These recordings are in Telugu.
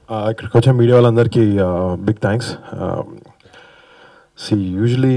ఇక్కడికి వచ్చిన మీడియా వాళ్ళందరికీ బిగ్ థ్యాంక్స్ సి యూజువలీ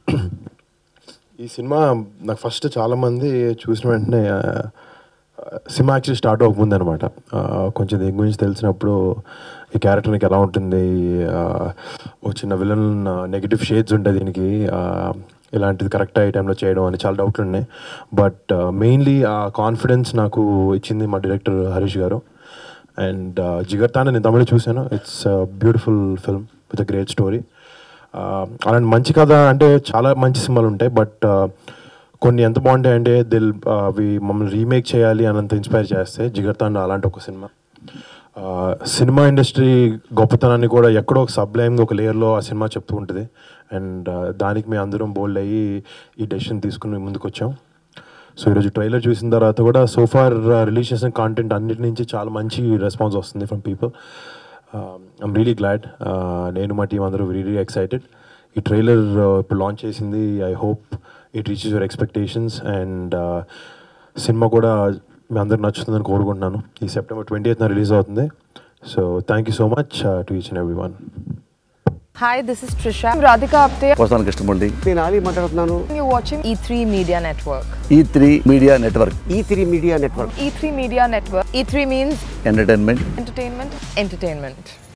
ఈ సినిమా నాకు ఫస్ట్ చాలామంది చూసిన వెంటనే uh, సినిమా యాక్చువల్లీ స్టార్ట్ అవ్వకముందు అనమాట కొంచెం దీని గురించి తెలిసినప్పుడు ఈ క్యారెక్టర్ నీకు ఎలా ఉంటుంది uh, ఒక చిన్న విలన్ నెగిటివ్ షేడ్స్ ఉంటాయి దీనికి uh, ఇలాంటిది కరెక్ట్ అయ్యే టైంలో చేయడం అని చాలా డౌట్లు ఉన్నాయి బట్ మెయిన్లీ ఆ కాన్ఫిడెన్స్ నాకు ఇచ్చింది మా డైరెక్టర్ హరీష్ గారు అండ్ జిగర్తాన్ నేను తమిళ చూశాను it's beautiful film with a great story అలాంటి మంచి కథ అంటే చాలా మంచి సినిమాలు ఉంటాయి బట్ కొన్ని ఎంత బాగుంటాయి అంటే దిల్ అవి మమ్మల్ని రీమేక్ చేయాలి అనంత ఇన్స్పైర్ చేస్తే జిగర్తాండ అలాంటి ఒక సినిమా సినిమా ఇండస్ట్రీ గొప్పతనాన్ని కూడా ఎక్కడో ఒక సబ్లైమ్గా ఒక లేయర్లో ఆ సినిమా చెప్తూ ఉంటుంది అండ్ దానికి మేము అందరం బోల్డ్ అయ్యి ఈ డెసిషన్ తీసుకుని ముందుకు వచ్చాం సో ఈరోజు ట్రైలర్ చూసిన తర్వాత కూడా సోఫార్ రిలీజ్ చేసిన కాంటెంట్ అన్నిటి నుంచి చాలా మంచి రెస్పాన్స్ వస్తుంది from people I'm really glad నేను మా టీం అందరూ రియలీ ఎక్సైటెడ్ ఈ ట్రైలర్ ఇప్పుడు లాంచ్ చేసింది I hope it reaches your expectations and సినిమా కూడా మీ అందరికి నచ్చుతుందని కోరుకుంటున్నాను ఈ సెప్టెంబర్ ట్వంటీ ఎయిత్న రిలీజ్ అవుతుంది so thank you so much to each and every one Hi, this is Trisha. I'm Radhika Apte. వస్తాను కృష్ణమూర్తి నేను ఆలీ మాట్లాడుతున్నాను You're watching E3 Media Network. E three media network E three media network E3 Media Network. E3 means entertainment entertainment, entertainment.